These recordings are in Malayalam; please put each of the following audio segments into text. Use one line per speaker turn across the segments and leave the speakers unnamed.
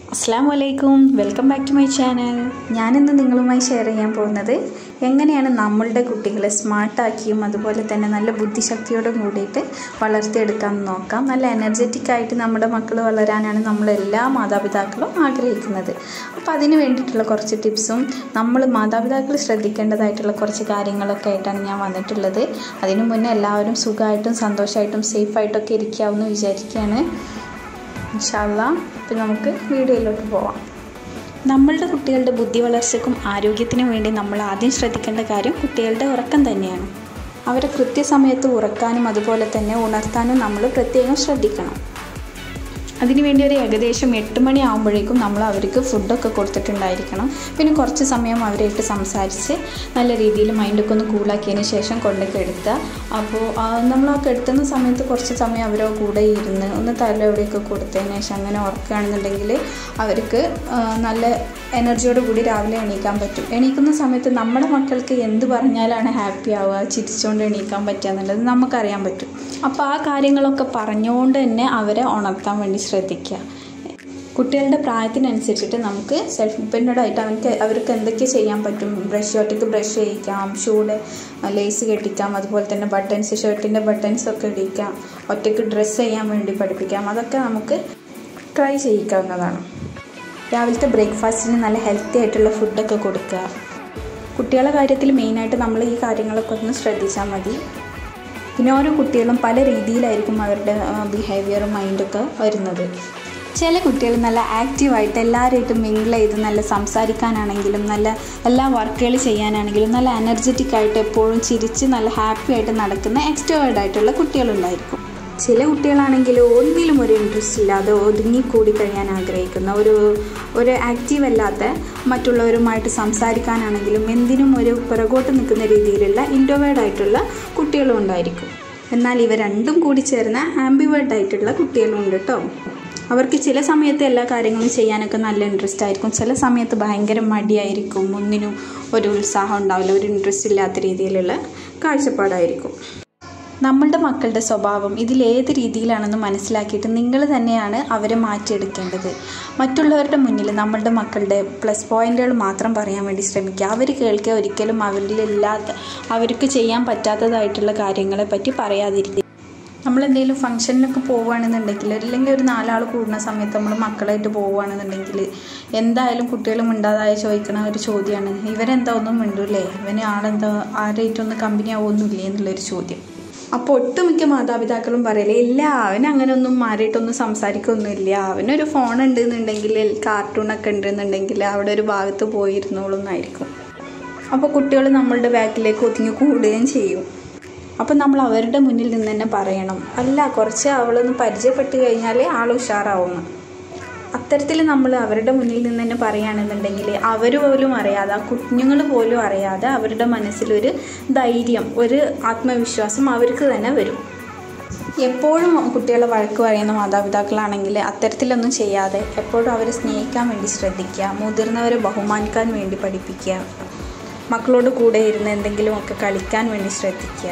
അസ്സാം വലൈക്കും welcome back to my channel ഞാനിന്ന് നിങ്ങളുമായി ഷെയർ ചെയ്യാൻ പോകുന്നത് എങ്ങനെയാണ് നമ്മളുടെ കുട്ടികളെ സ്മാർട്ടാക്കിയും അതുപോലെ തന്നെ നല്ല ബുദ്ധിശക്തിയോടും കൂടിയിട്ട് വളർത്തിയെടുക്കാമെന്ന് നോക്കാം നല്ല എനർജറ്റിക് ആയിട്ട് നമ്മുടെ മക്കൾ വളരാനാണ് നമ്മളെല്ലാ മാതാപിതാക്കളും ആഗ്രഹിക്കുന്നത് അപ്പോൾ അതിന് വേണ്ടിയിട്ടുള്ള കുറച്ച് ടിപ്സും നമ്മൾ മാതാപിതാക്കൾ ശ്രദ്ധിക്കേണ്ടതായിട്ടുള്ള കുറച്ച് കാര്യങ്ങളൊക്കെ ആയിട്ടാണ് ഞാൻ വന്നിട്ടുള്ളത് അതിനു മുന്നേ എല്ലാവരും സുഖമായിട്ടും സന്തോഷമായിട്ടും സേഫായിട്ടൊക്കെ ഇരിക്കാമെന്ന് വിചാരിക്കുകയാണ് ഇൻഷാല്ല അപ്പം നമുക്ക് വീഡിയോയിലോട്ട് പോവാം നമ്മളുടെ കുട്ടികളുടെ ബുദ്ധി വളർച്ചയ്ക്കും ആരോഗ്യത്തിനും വേണ്ടി നമ്മൾ ആദ്യം ശ്രദ്ധിക്കേണ്ട കാര്യം കുട്ടികളുടെ ഉറക്കം തന്നെയാണ് അവരെ കൃത്യസമയത്ത് ഉറക്കാനും അതുപോലെ തന്നെ ഉണർത്താനും നമ്മൾ പ്രത്യേകം ശ്രദ്ധിക്കണം അതിനുവേണ്ടി ഒരു ഏകദേശം എട്ട് മണി ആകുമ്പോഴേക്കും നമ്മൾ അവർക്ക് ഫുഡൊക്കെ കൊടുത്തിട്ടുണ്ടായിരിക്കണം പിന്നെ കുറച്ച് സമയം അവരായിട്ട് സംസാരിച്ച് നല്ല രീതിയിൽ മൈൻഡൊക്കെ ഒന്ന് കൂളാക്കിയതിന് ശേഷം കൊണ്ടൊക്കെ എടുക്കുക അപ്പോൾ നമ്മൾ ആ കെടുത്തുന്ന സമയത്ത് കുറച്ച് സമയം അവരോ കൂടെ ഇരുന്ന് ഒന്ന് തലയോടെയൊക്കെ കൊടുത്തതിന് ശേഷം അങ്ങനെ ഉറക്കുകയാണെന്നുണ്ടെങ്കിൽ അവർക്ക് നല്ല എനർജിയോട് കൂടി രാവിലെ എണീക്കാൻ പറ്റും എണീക്കുന്ന സമയത്ത് നമ്മുടെ മക്കൾക്ക് എന്ത് പറഞ്ഞാലാണ് ഹാപ്പി ആവുക ചിരിച്ചുകൊണ്ട് എണീക്കാൻ പറ്റുക എന്നുള്ളത് നമുക്കറിയാൻ പറ്റും അപ്പോൾ ആ കാര്യങ്ങളൊക്കെ പറഞ്ഞുകൊണ്ട് തന്നെ അവരെ ഉണർത്താൻ വേണ്ടി ശ്രദ്ധിക്കുക കുട്ടികളുടെ പ്രായത്തിനനുസരിച്ചിട്ട് നമുക്ക് സെൽഫ് ഡിപ്പെൻഡൻ്റ് ആയിട്ട് അവർക്ക് അവർക്ക് എന്തൊക്കെ ചെയ്യാൻ പറ്റും ബ്രഷ് ഒറ്റയ്ക്ക് ബ്രഷ് ചെയ്യിക്കാം ഷൂടെ ലേസ് കെട്ടിക്കാം അതുപോലെ തന്നെ ബട്ടൺസ് ഷർട്ടിൻ്റെ ബട്ടൺസ് ഒക്കെ ഇടിക്കാം ഒറ്റയ്ക്ക് ഡ്രസ്സ് ചെയ്യാൻ വേണ്ടി പഠിപ്പിക്കാം അതൊക്കെ നമുക്ക് ട്രൈ ചെയ്യിക്കാവുന്നതാണ് രാവിലത്തെ ബ്രേക്ക്ഫാസ്റ്റിന് നല്ല ഹെൽത്തി ആയിട്ടുള്ള ഫുഡൊക്കെ കൊടുക്കുക കുട്ടികളുടെ കാര്യത്തിൽ മെയിനായിട്ട് നമ്മൾ ഈ കാര്യങ്ങളൊക്കെ ഒന്ന് ശ്രദ്ധിച്ചാൽ മതി പിന്നെ ഓരോ കുട്ടികളും പല രീതിയിലായിരിക്കും അവരുടെ ബിഹേവിയറും മൈൻഡൊക്കെ വരുന്നത് ചില കുട്ടികൾ നല്ല ആക്റ്റീവായിട്ട് എല്ലാവരുമായിട്ടും മിങ്കിൾ ചെയ്ത് നല്ല സംസാരിക്കാനാണെങ്കിലും നല്ല എല്ലാ വർക്കുകൾ ചെയ്യാനാണെങ്കിലും നല്ല എനർജറ്റിക് ആയിട്ട് എപ്പോഴും ചിരിച്ച് നല്ല ഹാപ്പി ആയിട്ട് നടക്കുന്ന എക്സ്ട്രോവേർഡ് ആയിട്ടുള്ള കുട്ടികളുണ്ടായിരിക്കും ചില കുട്ടികളാണെങ്കിൽ ഒന്നിലും ഒരു ഇൻട്രസ്റ്റ് ഇല്ലാതെ ഒതുങ്ങിക്കൂടി കഴിയാൻ ആഗ്രഹിക്കുന്ന ഒരു ഒരു ആക്റ്റീവ് അല്ലാത്ത മറ്റുള്ളവരുമായിട്ട് സംസാരിക്കാനാണെങ്കിലും എന്തിനും ഒരു പുറകോട്ട് നിൽക്കുന്ന രീതിയിലുള്ള ഇൻട്രോവേർഡ് ആയിട്ടുള്ള കുട്ടികളും ഉണ്ടായിരിക്കും എന്നാൽ ഇവ രണ്ടും കൂടി ചേർന്ന ആംബിവേർഡ് ആയിട്ടുള്ള കുട്ടികളും ഉണ്ട് കേട്ടോ അവർക്ക് ചില സമയത്ത് എല്ലാ കാര്യങ്ങളും ചെയ്യാനൊക്കെ നല്ല ഇൻട്രസ്റ്റ് ആയിരിക്കും ചില സമയത്ത് ഭയങ്കര മടിയായിരിക്കും ഒന്നിനും ഒരു ഉത്സാഹം ഉണ്ടാവില്ല ഒരു ഇൻട്രസ്റ്റ് ഇല്ലാത്ത രീതിയിലുള്ള കാഴ്ചപ്പാടായിരിക്കും നമ്മളുടെ മക്കളുടെ സ്വഭാവം ഇതിലേത് രീതിയിലാണെന്ന് മനസ്സിലാക്കിയിട്ട് നിങ്ങൾ തന്നെയാണ് അവരെ മാറ്റിയെടുക്കേണ്ടത് മറ്റുള്ളവരുടെ മുന്നിൽ നമ്മളുടെ മക്കളുടെ പ്ലസ് പോയിന്റുകൾ മാത്രം പറയാൻ വേണ്ടി ശ്രമിക്കുക അവർ കേൾക്കുക ഒരിക്കലും അവരിലില്ലാത്ത അവർക്ക് ചെയ്യാൻ പറ്റാത്തതായിട്ടുള്ള കാര്യങ്ങളെ പറ്റി പറയാതിരിക്കുക നമ്മൾ എന്തെങ്കിലും ഫംഗ്ഷനിലൊക്കെ പോവുകയാണെന്നുണ്ടെങ്കിൽ അല്ലെങ്കിൽ ഒരു നാലാൾ കൂടുന്ന സമയത്ത് നമ്മൾ മക്കളായിട്ട് പോവുകയാണെന്നുണ്ടെങ്കിൽ എന്തായാലും കുട്ടികൾ മിണ്ടാതായ ചോദിക്കണ ഒരു ചോദ്യമാണ് ഇവരെന്താ ഒന്നും മിണ്ടൂല്ലേ ഇവന് ആളെന്താ ആരായിട്ടൊന്ന് കമ്പനി ആവുമൊന്നുമില്ലേ എന്നുള്ളൊരു ചോദ്യം അപ്പോൾ ഒട്ടുമിക്ക മാതാപിതാക്കളും പറയലേ ഇല്ല അവൻ അങ്ങനെ ഒന്നും മാറിയിട്ടൊന്നും സംസാരിക്കൊന്നുമില്ല അവനൊരു ഫോൺ ഉണ്ട് എന്നുണ്ടെങ്കിൽ കാർട്ടൂണൊക്കെ ഉണ്ടെന്നുണ്ടെങ്കിൽ അവിടെ ഒരു ഭാഗത്ത് പോയിരുന്നോളും എന്നായിരിക്കും അപ്പോൾ കുട്ടികൾ നമ്മളുടെ ബാക്കിലേക്ക് ഒതുങ്ങി കൂടുകയും ചെയ്യും അപ്പം നമ്മൾ അവരുടെ മുന്നിൽ നിന്ന് തന്നെ പറയണം അല്ല കുറച്ച് അവളൊന്ന് പരിചയപ്പെട്ട് കഴിഞ്ഞാൽ ആൾ ഉഷാറാവുന്നു അത്തരത്തിൽ നമ്മൾ അവരുടെ മുന്നിൽ നിന്ന് തന്നെ പറയുകയാണെന്നുണ്ടെങ്കിൽ അവർ പോലും അറിയാതെ ആ കുഞ്ഞുങ്ങൾ പോലും അറിയാതെ അവരുടെ മനസ്സിലൊരു ധൈര്യം ഒരു ആത്മവിശ്വാസം അവർക്ക് തന്നെ വരും എപ്പോഴും കുട്ടികളെ വഴക്ക് പറയുന്ന മാതാപിതാക്കളാണെങ്കിൽ അത്തരത്തിലൊന്നും ചെയ്യാതെ എപ്പോഴും അവരെ സ്നേഹിക്കാൻ വേണ്ടി ശ്രദ്ധിക്കുക മുതിർന്നവരെ ബഹുമാനിക്കാൻ വേണ്ടി പഠിപ്പിക്കുക മക്കളോട് കൂടെ ഇരുന്ന് എന്തെങ്കിലുമൊക്കെ കളിക്കാൻ വേണ്ടി ശ്രദ്ധിക്കുക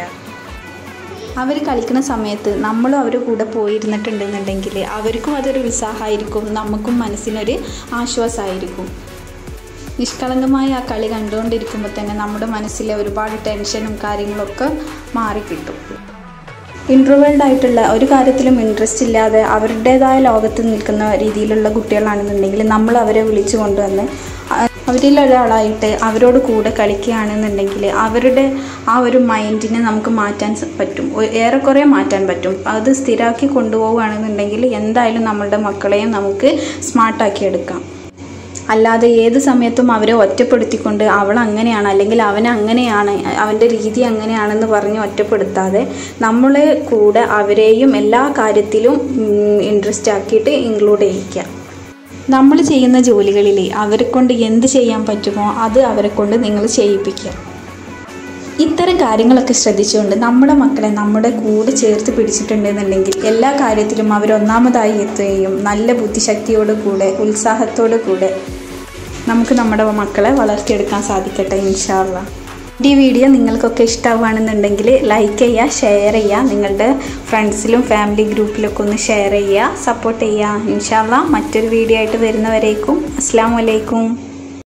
അവർ കളിക്കുന്ന സമയത്ത് നമ്മളും അവരുടെ കൂടെ പോയിരുന്നിട്ടുണ്ടെന്നുണ്ടെങ്കിൽ അവർക്കും അതൊരു ഉത്സാഹമായിരിക്കും നമുക്കും മനസ്സിനൊരു ആശ്വാസമായിരിക്കും നിഷ്കളങ്കമായ ആ കളി കണ്ടുകൊണ്ടിരിക്കുമ്പോൾ തന്നെ നമ്മുടെ മനസ്സിലെ ഒരുപാട് ടെൻഷനും കാര്യങ്ങളൊക്കെ മാറിക്കിട്ടും ഇൻട്രോവേൾഡ് ആയിട്ടുള്ള ഒരു കാര്യത്തിലും ഇൻട്രസ്റ്റ് ഇല്ലാതെ അവരുടേതായ ലോകത്ത് നിൽക്കുന്ന രീതിയിലുള്ള കുട്ടികളാണെന്നുണ്ടെങ്കിൽ നമ്മൾ അവരെ വിളിച്ചു കൊണ്ടുവന്ന് അവരിൽ ഒരാളായിട്ട് അവരോട് കൂടെ കളിക്കുകയാണെന്നുണ്ടെങ്കിൽ അവരുടെ ആ ഒരു മൈൻഡിനെ നമുക്ക് മാറ്റാൻ പറ്റും ഏറെക്കുറെ മാറ്റാൻ പറ്റും അത് സ്ഥിരമാക്കി കൊണ്ടുപോവുകയാണെന്നുണ്ടെങ്കിൽ എന്തായാലും നമ്മളുടെ മക്കളെയും നമുക്ക് സ്മാർട്ടാക്കി എടുക്കാം അല്ലാതെ ഏത് സമയത്തും അവരെ ഒറ്റപ്പെടുത്തിക്കൊണ്ട് അവൾ അങ്ങനെയാണ് അല്ലെങ്കിൽ അവൻ അങ്ങനെയാണ് അവൻ്റെ രീതി അങ്ങനെയാണെന്ന് പറഞ്ഞ് ഒറ്റപ്പെടുത്താതെ നമ്മളെ കൂടെ അവരെയും എല്ലാ കാര്യത്തിലും ഇൻട്രസ്റ്റ് ആക്കിയിട്ട് ഇൻക്ലൂഡ് ചെയ്യിക്കുക നമ്മൾ ചെയ്യുന്ന ജോലികളിൽ അവരെ കൊണ്ട് എന്ത് ചെയ്യാൻ പറ്റുമോ അത് അവരെ കൊണ്ട് നിങ്ങൾ ചെയ്യിപ്പിക്കുക ഇത്തരം കാര്യങ്ങളൊക്കെ ശ്രദ്ധിച്ചുകൊണ്ട് നമ്മുടെ മക്കളെ നമ്മുടെ കൂടെ ചേർത്ത് പിടിച്ചിട്ടുണ്ടെന്നുണ്ടെങ്കിൽ എല്ലാ കാര്യത്തിലും അവർ ഒന്നാമതായി എത്തുകയും നല്ല ബുദ്ധിശക്തിയോട് കൂടെ ഉത്സാഹത്തോടു കൂടെ നമുക്ക് നമ്മുടെ മക്കളെ വളർത്തിയെടുക്കാൻ സാധിക്കട്ടെ ഇൻഷാല്ല ഈ വീഡിയോ നിങ്ങൾക്കൊക്കെ ഇഷ്ടമാവുകയാണെന്നുണ്ടെങ്കിൽ ലൈക്ക് ചെയ്യുക ഷെയർ ചെയ്യുക നിങ്ങളുടെ ഫ്രണ്ട്സിലും ഫാമിലി ഗ്രൂപ്പിലൊക്കെ ഒന്ന് ഷെയർ ചെയ്യുക സപ്പോർട്ട് ചെയ്യുക ഇൻഷാല്ല മറ്റൊരു വീഡിയോ ആയിട്ട് വരുന്നവരേക്കും അസ്സാം വലൈക്കും